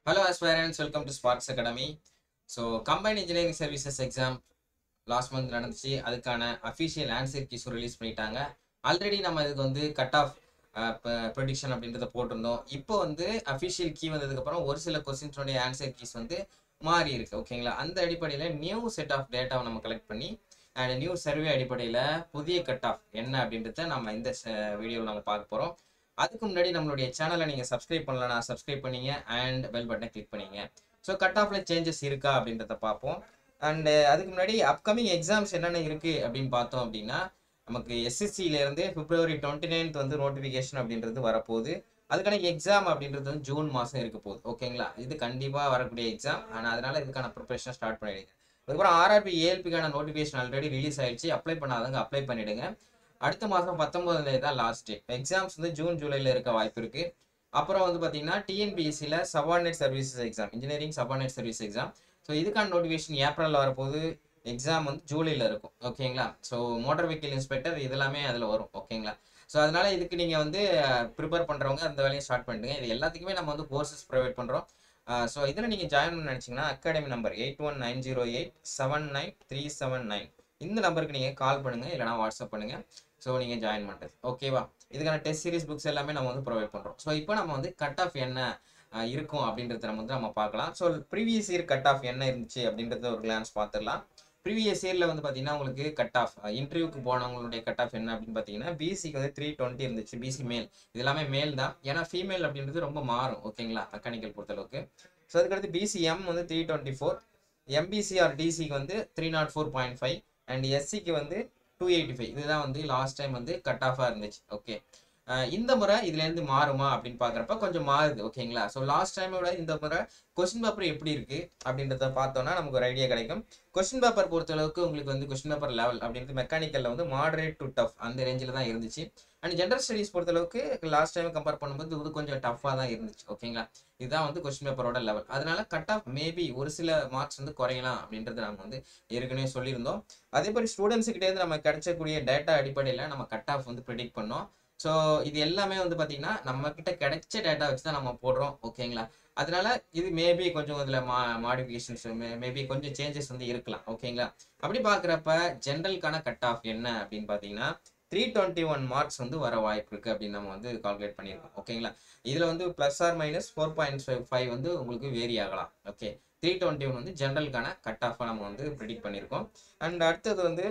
hello aspirants welcome to Sparks academy so combine engineering services exam last month நடந்துச்சு அதுக்கான official answer கீஸும் release பண்ணிட்டாங்க already நம்ம இதுக்கு வந்து கட் ஆஃப் ப்ரொடிக்ஷன் அப்படின்றத போட்டிருந்தோம் இப்போ வந்து அஃபிஷியல் கீ வந்ததுக்கப்புறம் ஒரு சில கொஸ்டின்ஸோடைய ஆன்சர் கீஸ் வந்து மாறி இருக்கு ஓகேங்களா அந்த அடிப்படையில் நியூ செட் ஆஃப் டேட்டாவை நம்ம கலெக்ட் பண்ணி அண்ட் நியூ சர்வே அடிப்படையில் புதிய கட் ஆஃப் என்ன அப்படின்றத நம்ம இந்த வீடியோவில் நம்ம பார்க்க போகிறோம் அதுக்கு முன்னாடி நம்மளுடைய சேனலை நீங்கள் சப்ஸ்கிரைப் பண்ணலன்னா சப்ஸ்கிரைப் பண்ணீங்க அண்ட் பெல் பட்டனை கிளிக் பண்ணீங்க ஸோ கட் ஆஃப்ல சேஞ்சஸ் இருக்கா அப்படின்றத பார்ப்போம் அண்ட் அதுக்கு முன்னாடி அப்கமிங் எக்ஸாம்ஸ் என்னென்ன இருக்குது அப்படின்னு பார்த்தோம் அப்படின்னா நமக்கு எஸ்எஸ்சியிலேருந்து பிப்ரவரி டுவெண்ட்டி நைன்த் வந்து நோட்டிஃபிகேஷன் அப்படின்றது வரப்போகுது அதுக்கான எக்ஸாம் அப்படின்றது வந்து ஜூன் மாதம் இருக்க போகுது ஓகேங்களா இது கண்டிப்பாக வரக்கூடிய எக்ஸாம் ஆனால் அதனால இதுக்கான ப்ரிப்பரேஷன் ஸ்டார்ட் பண்ணிடுங்க அதுக்கப்புறம் ஆர்ஆர்பி ஏஎல்பிக்கான நோட்டிஃபிகேஷன் ஆல்ரெடி ரிலீஸ் ஆயிடுச்சு அப்ளை பண்ணாதவங்க அப்ளை பண்ணிடுங்க அடுத்த மாதம் பத்தொன்பதுல தான் லாஸ்ட் டே எக்ஸாம்ஸ் வந்து ஜூன் ஜூலைல இருக்க வாய்ப்பு இருக்கு அப்புறம் வந்து பார்த்தீங்கன்னா டிஎன்பிஎஸ்சியில் subordinate services exam engineering subordinate service exam so இதுக்கான நோட்டிஃபிகேஷன் ஏப்ரலில் வரப்போது எக்ஸாம் வந்து ஜூலையில் இருக்கும் ஓகேங்களா ஸோ மோட்டார் வெஹிக்கிள் இன்ஸ்பெக்டர் இதெல்லாமே அதில் வரும் ஓகேங்களா ஸோ அதனால இதுக்கு நீங்கள் வந்து ப்ரிப்பேர் பண்ணுறவங்க அந்த வேலையை ஸ்டார்ட் பண்ணிடுங்க இது எல்லாத்துக்குமே நம்ம வந்து கோர்சஸ் ப்ரொவைட் பண்ணுறோம் ஸோ இதில் நீங்கள் ஜாயின் பண்ண நினச்சிங்கன்னா academy number eight one nine zero eight seven nine three seven nine இந்த நம்பருக்கு நீங்கள் கால் பண்ணுங்கள் இல்லைனா வாட்ஸ்அப் பண்ணுங்கள் ஸோ நீங்கள் ஜாயின் பண்ணுறது ஓகேவா இதுக்கான டெஸ்ட் சீரிஸ் புக்ஸ் எல்லாமே நம்ம வந்து ப்ரொவைட் பண்ணுறோம் ஸோ இப்போ நம்ம வந்து கட் ஆஃப் என்ன அஹ், இருக்கும் அப்படின்றத நம்ம வந்து நம்ம பார்க்கலாம் so previous year cut off என்ன இருந்துச்சு அப்படின்றத ஒரு கிளான்ஸ் பார்த்துடலாம் ப்ரீவியஸ் இயரில் வந்து பார்த்தீங்கன்னா உங்களுக்கு கட் ஆஃப் இன்டர்வியூக்கு போனவங்களுடைய கட் ஆஃப் என்ன அப்படின்னு பார்த்தீங்கன்னா பிசிக்கு வந்து த்ரீ டுவெண்ட்டி இருந்துச்சு பிசி மேல் இது எல்லாமே மேல் தான் ஏன்னா ஃபீமேல் அப்படின்றது ரொம்ப மாறும் ஓகேங்களா மெக்கானிக்கல் பொறுத்தளவுக்கு ஸோ அதுக்கடுத்து பிசிஎம் வந்து three twenty four MBC or டிசிக்கு வந்து three nought four point five and எஸ்சிக்கு வந்து டூ எயிட்டி ஃபைவ் இதுதான் வந்து லாஸ்ட் டைம் வந்து கட் ஆஃபாக இருந்துச்சு ஓகே இந்த முறை இதுலேருந்து மாறுமா அப்படின்னு பார்க்குறப்ப கொஞ்சம் மாறுது ஓகேங்களா ஸோ லாஸ்ட் டைமோட இந்த முறை கொஸ்டின் பேப்பர் எப்படி இருக்கு அப்படின்றத பார்த்தோம்னா நமக்கு ஒரு ஐடியா கிடைக்கும் கொஸ்டின் பேப்பர் பொறுத்தளவுக்கு உங்களுக்கு வந்து கொஸ்டின் பேப்பர் லெவல் அப்படின்றது மெக்கானிக்கலில் வந்து மாடரேட் டு டஃப் அந்த ரேஞ்சில் தான் இருந்துச்சு அண்ட் ஜென்ரல் ஸ்டடீஸ் பொறுத்தளவுக்கு லாஸ்ட் டைம் கம்பேர் பண்ணும்போது இது கொஞ்சம் டஃப்பாக தான் இருந்துச்சு ஓகேங்களா இதுதான் வந்து கொஸ்டின் பேப்பரோட லெவல் அதனால கட் ஆஃப் மேபி ஒரு சில மார்க்ஸ் வந்து குறையலாம் அப்படின்றது நம்ம வந்து ஏற்கனவே சொல்லியிருந்தோம் அதே மாதிரி ஸ்டூடெண்ட்ஸுக்கிட்டேருந்து நம்ம கிடைச்சக்கூடிய டேட்டா அடிப்படையில் நம்ம கட் ஆஃப் வந்து ப்ரிடிக்ட் பண்ணோம் ஸோ இது எல்லாமே வந்து பார்த்தீங்கன்னா நம்ம கிட்ட கிடைச்ச டேட்டா வச்சு தான் நம்ம போடுறோம் ஓகேங்களா அதனால இது மேபி கொஞ்சம் இதில் மா மாடிஃபிகேஷன்ஸ் மேபி கொஞ்சம் சேஞ்சஸ் வந்து இருக்கலாம் ஓகேங்களா அப்படி பார்க்குறப்ப ஜென்ரலுக்கான கட் ஆஃப் என்ன அப்படின்னு பார்த்தீங்கன்னா த்ரீ டுவெண்ட்டி ஒன் மார்க்ஸ் வந்து வர வாய்ப்பு இருக்குது அப்படின்னு நம்ம வந்து கால்குலேட் பண்ணியிருக்கோம் ஓகேங்களா இதில் வந்து plus or minus four point five five வந்து உங்களுக்கு வேரி ஆகலாம் ஓகே த்ரீ டுவெண்ட்டி ஒன் வந்து ஜென்ரலுக்கான கட் ஆஃபாக நம்ம வந்து ப்ரிடிக்ட் பண்ணியிருக்கோம் அண்ட் அடுத்தது வந்து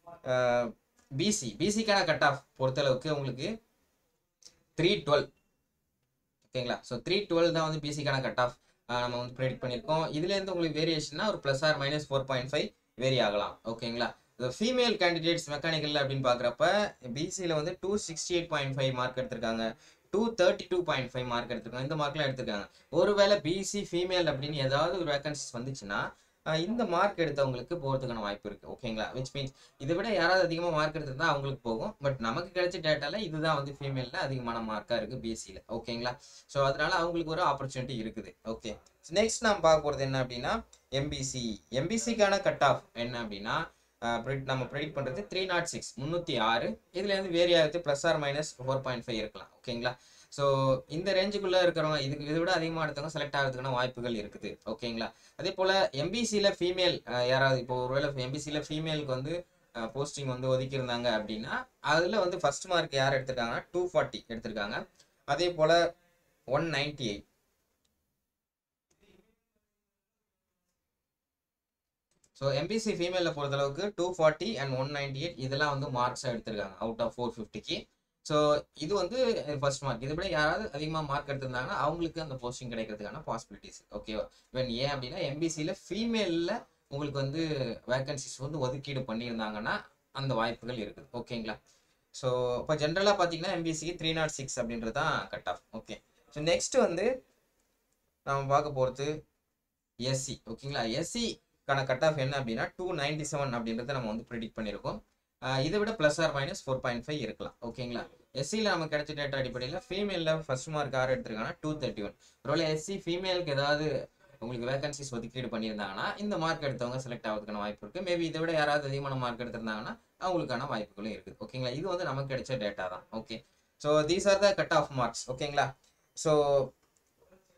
பிசி பிசிக்கான கட் ஆஃப் பொறுத்தளவுக்கு உங்களுக்கு த்ரீ டுவெல் ஓகேங்களா ஸோ த்ரீ டுவெல் தான் வந்து பிசிக்கான கட் ஆஃப் நம்ம வந்து ப்ரெடிக்ட் பண்ணியிருக்கோம் இதுலேருந்து உங்களுக்கு வேரியேஷன்னா ஒரு plus or minus four point five vary ஆகலாம் ஓகேங்களா ஃபீமேல் கேண்டிடேட்ஸ் மெக்கானிக்கல் அப்படின்னு பார்க்குறப்ப பிசியில் வந்து two sixty eight point five mark எடுத்திருக்காங்க two thirty two point five mark எடுத்திருக்காங்க இந்த மார்க்லாம் எடுத்திருக்காங்க ஒருவேளை பிசி ஃபீமேல் அப்படின்னு ஏதாவது ஒரு வேகன்சிஸ் வந்துச்சுன்னா அஹ் இந்த மார்க் எடுத்தவங்களுக்கு போகிறதுக்கான வாய்ப்பு இருக்குது ஓகேங்களா விச் மீன்ஸ் இதை விட யாராவது அதிகமாக மார்க் எடுத்திருந்தா அவங்களுக்கு போகும் பட் நமக்கு கிடைச்ச டேட்டால இதுதான் வந்து ஃபீமேலில் அதிகமான மார்க்காக இருக்குது பிசியில் ஓகேங்களா ஸோ அதனால அவங்களுக்கு ஒரு ஆப்பர்ச்சுனிட்டி இருக்குது ஓகே நெக்ஸ்ட் நாம் பார்க்க போகிறது என்ன அப்படின்னா எம்பிசி எம்பிசிக்கான கட் ஆஃப் என்ன அப்படின்னா அஹ் predict- நம்ம ப்ரெடிக்ட் பண்ணுறது த்ரீ நாட் சிக்ஸ் முந்நூற்றி ஆறு இதுலேருந்து வேரி ஆகுது plus or minus four point five இருக்கலாம் ஓகேங்களா ஸோ இந்த ரேஞ்சுக்குள்ளே இருக்கிறவங்க இதுக்கு இதை விட அதிகமாக எடுத்தவங்க செலக்ட் ஆகிறதுக்கான வாய்ப்புகள் இருக்குது ஓகேங்களா அதே போல் எம்பிசியில் ஃபீமேல் யாராவது இப்போ ஒருவேளை எம்பிசியில் ஃபீமேலுக்கு வந்து போஸ்டிங் வந்து ஒதுக்கியிருந்தாங்க அப்படின்னா அதில் வந்து ஃபர்ஸ்ட் மார்க் யார் எடுத்திருக்காங்கன்னா டூ ஃபார்ட்டி எடுத்திருக்காங்க அதே போல் one ninety eight so MBC ஃபீமேலில் பொறுத்தளவுக்கு two forty and one ninety eight இதெல்லாம் வந்து மார்க்ஸாக எடுத்திருக்காங்க அவுட் ஆஃப் ஃபோர் ஃபிஃப்டிக்கு ஸோ இது வந்து ஃபர்ஸ்ட் மார்க் இதை விட யாராவது அதிகமாக மார்க் எடுத்திருந்தாங்கன்னா அவங்களுக்கு அந்த போஸ்டிங் கிடைக்கிறதுக்கான பாசிபிலிட்டிஸ் ஓகேவா இவன் ஏன் அப்படின்னா எம்பிசியில் ஃபீமேலில் உங்களுக்கு வந்து வேகன்சிஸ் வந்து ஒதுக்கீடு பண்ணியிருந்தாங்கன்னா அந்த வாய்ப்புகள் இருக்குது ஓகேங்களா ஸோ இப்போ ஜென்ரலாக பார்த்தீங்கன்னா எம்பிசிக்கு த்ரீ நாட் சிக்ஸ் அப்படின்றது தான் cut off okay so next வந்து நம்ம பார்க்க போகிறது எஸ்சி ஓகேங்களா எஸ்சிக்கான கட் ஆஃப் என்ன அப்படின்னா டூ நைன்டி செவன் அப்படின்றத நம்ம வந்து ப்ரிடிக்ட் பண்ணியிருக்கோம் ஆஹ் இதை விட plus or minus four point five இருக்கலாம் ஓகேங்களா எஸ்சியில் நமக்கு கிடைச்ச டேட்டா அடிப்படையில் ஃபீமேலில் ஃபர்ஸ்ட் மார்க் யார் எடுத்திருக்காங்கன்னா டூ தேர்ட்டி ஒன் ஒருவேளை எஸ்சி ஃபீமேலுக்கு ஏதாவது உங்களுக்கு வேகன்சிஸ் ஒதுக்கீடு பண்ணியிருந்தாங்கன்னா இந்த மார்க் எடுத்தவங்க செலக்ட் ஆகிறதுக்கான வாய்ப்பு இருக்குது மேபி இதை விட யாராவது அதிகமான மார்க் எடுத்திருந்தாங்கன்னா அவங்களுக்கான வாய்ப்புகளும் இருக்குது ஓகேங்களா இது வந்து நமக்கு கிடைச்ச டேட்டா தான் okay so these are the cut off marks ஓகேங்களா ஸோ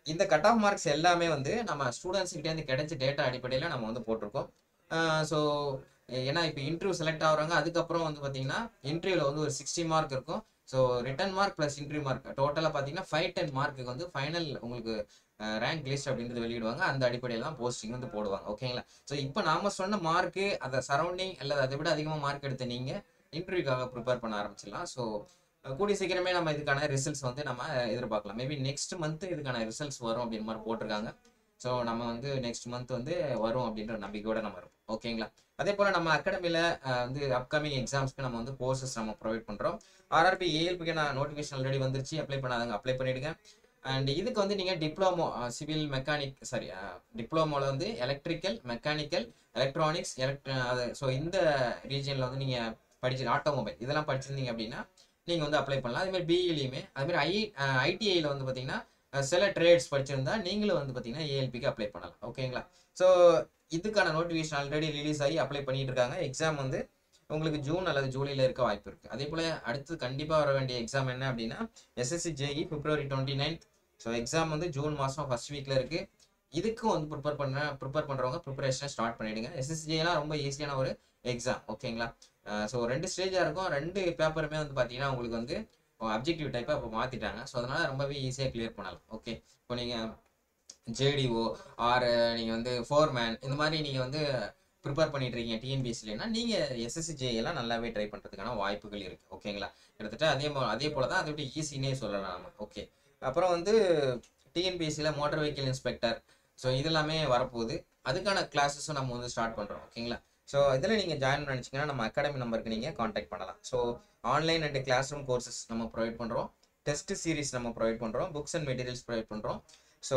இந்த கட் ஆஃப் மார்க்ஸ் எல்லாமே வந்து நம்ம ஸ்டூடெண்ட்ஸ் கிட்டேருந்து கிடைச்ச டேட்டா அடிப்படையில் நம்ம வந்து போட்டிருக்கோம் ஸோ ஏன்னா இப்போ இன்டர்வியூ செலக்ட் ஆகுறாங்க அதுக்கப்புறம் வந்து பார்த்தீங்கன்னா இன்டர்வியூவில் வந்து ஒரு சிக்ஸ்டி மார்க் இருக்கும் so written mark plus interview mark டோட்டலாக பார்த்தீங்கன்னா ஃபைவ் டென் மார்க்குக்கு வந்து ஃபைனல் உங்களுக்கு ரேங்க் லிஸ்ட் அப்படின்றது வெளியிடுவாங்க அந்த அடிப்படையில் தான் போஸ்டிங் வந்து போடுவாங்க ஓகேங்களா ஸோ இப்போ நாம சொன்ன மார்க்கு அதை சரௌண்டிங் அல்லது அதை விட அதிகமாக மார்க் எடுத்த நீங்கள் இன்டர்வியூக்காக ப்ரிப்பேர் பண்ண ஆரம்பிச்சிடலாம் ஸோ கூடிய சீக்கிரமே நம்ம இதுக்கான ரிசல்ட்ஸ் வந்து நம்ம எதிர்பார்க்கலாம் மேபி நெக்ஸ்ட் மந்த் இதுக்கான ரிசல்ட்ஸ் வரும் அப்படின்ற மாதிரி போட்டிருக்காங்க ஸோ நம்ம வந்து நெக்ஸ்ட் மந்த் வந்து வரும் அப்படின்ற நம்பிக்கையோட நம்ம இருப்போம் ஓகேங்களா அதே போல் நம்ம அகாடமியில் வந்து அப்கமிங் எக்ஸாம்ஸ்க்கு நம்ம வந்து கோர்சஸ் நம்ம ப்ரொவைட் பண்ணுறோம் ஆர்ஆர்பி ஏஎல்பிக்கு நான் நோட்டிஃபிகேஷன் ஆல்ரெடி வந்துருச்சு அப்ளை பண்ணாதவங்க அப்ளை பண்ணிடுங்க அண்ட் இதுக்கு வந்து நீங்கள் டிப்ளமோ சிவில் மெக்கானிக் சாரி டிப்ளமோவில் வந்து எலக்ட்ரிக்கல் மெக்கானிக்கல் எலக்ட்ரானிக்ஸ் எலக்ட் அது ஸோ இந்த ரீஜனில் வந்து நீங்கள் படிச்சு ஆட்டோமொபைல் இதெல்லாம் படிச்சிருந்தீங்க அப்படின்னா நீங்கள் வந்து அப்ளை பண்ணலாம் அதேமாதிரி பிஇலையுமே அதுமாதிரி ஐ ஐடிஐயில் வந்து பார்த்தீங்கன்னா சில ட்ரேட்ஸ் படிச்சிருந்தா நீங்களும் வந்து பார்த்தீங்கன்னா ஏஎல்பிக்கு அப்ளை பண்ணலாம் ஓகேங்களா ஸோ இதுக்கான நோட்டிஃபிகேஷன் ஆல்ரெடி ரிலீஸ் ஆகி அப்ளை பண்ணிட்டு இருக்காங்க எக்ஸாம் வந்து உங்களுக்கு ஜூன் அல்லது ஜூலையில் இருக்க வாய்ப்பு இருக்குது அதே போல் அடுத்து கண்டிப்பாக வர வேண்டிய எக்ஸாம் என்ன அப்படின்னா SSC JE February twenty ninth so exam வந்து ஜூன் மாதம் ஃபர்ஸ்ட் வீக்கில் இருக்குது இதுக்கும் வந்து ப்ரிப்பேர் பண்ண ப்ரிப்பேர் பண்ணுறவங்க ப்ரிப்பரேஷனை ஸ்டார்ட் பண்ணிவிடுங்க எஸ்எஸ்சிஜேலாம் ரொம்ப ஈஸியான ஒரு எக்ஸாம் ஓகேங்களா ஸோ ரெண்டு ஸ்டேஜாக இருக்கும் ரெண்டு பேப்பருமே வந்து பார்த்தீங்கன்னா உங்களுக்கு வந்து அப்ஜெக்டிவ் டைப்பாக இப்போ மாற்றிட்டாங்க ஸோ அதனால் ரொம்பவே ஈஸியாக கிளியர் பண்ணலாம் ஓகே இப்போ நீங்கள் ஜேடிஓ ஆர் நீங்கள் வந்து ஃபோர்மேன் இந்த மாதிரி நீங்கள் வந்து ப்ரிப்பேர் பண்ணிட்டு இருக்கீங்க டிஎன்பிஎஸ்சிலனா நீங்கள் எஸ்எஸ்சி எல்லாம் நல்லாவே ட்ரை பண்ணுறதுக்கான வாய்ப்புகள் இருக்குது ஓகேங்களா கிட்டத்தட்ட அதே போ அதே போல் தான் அதை விட்டு ஈஸினே சொல்லலாம் நம்ம ஓகே அப்புறம் வந்து டிஎன்பிஎஸ்சியில் மோட்டார் வெஹிக்கிள் இன்ஸ்பெக்டர் ஸோ இதெல்லாமே வரப்போகுது அதுக்கான கிளாஸஸும் நம்ம வந்து ஸ்டார்ட் பண்ணுறோம் ஓகேங்களா ஸோ இதில் நீங்கள் ஜாயின் நினச்சிங்கன்னா நம்ம அகாடமி நம்பருக்கு நீங்கள் காண்டாக்ட் பண்ணலாம் so online and classroom courses நம்ம ப்ரொவைட் பண்ணுறோம் டெஸ்ட் சீரிஸ் நம்ம ப்ரொவைட் பண்ணுறோம் புக்ஸ் அண்ட் மெட்டீரியல்ஸ் ப்ரொவைட் பண்ணுறோம் ஸோ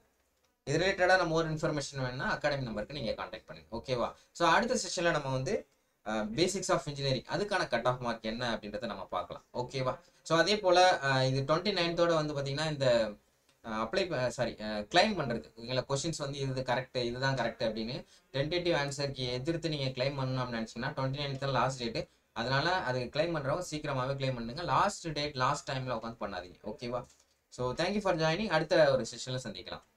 இது ரிலேட்டடாக நம்ம ஒரு இன்ஃபர்மேஷன் வேணும்னா அகாடமி நம்பருக்கு நீங்கள் காண்டாக்ட் பண்ணுங்க ஓகேவா ஸோ அடுத்த செஷனில் நம்ம வந்து பேசிக்ஸ் ஆஃப் இன்ஜினியரிங் அதுக்கான கட் ஆஃப் மார்க் என்ன அப்படின்றத நம்ம பார்க்கலாம் ஓகேவா ஸோ அதே போல் இது டுவெண்ட்டி நைன்த்தோட வந்து பார்த்தீங்கன்னா இந்த அப்ளை சாரி கிளைம் பண்ணுறது ஓகேங்களா கொஷின்ஸ் வந்து இது கரெக்ட் இதுதான் கரெக்ட் அப்படின்னு டென்டேட்டிவ் ஆன்சருக்கு எதிர்த்து நீங்கள் கிளைம் பண்ணணும் அப்படின்னு நினச்சிங்கன்னா டுவெண்ட்டி நைன்த் லாஸ்ட் டேட்டு அதனால அது கிளைம் பண்ணுறவங்க சீக்கிரமாகவே கிளைம் பண்ணுங்க லாஸ்ட் டேட் லாஸ்ட் டைமில் உட்காந்து பண்ணாதீங்க ஓகேவா ஸோ தேங்க்யூ ஃபார் ஜாயினிங் அடுத்த ஒரு செஷனில் சந்திக்கலாம்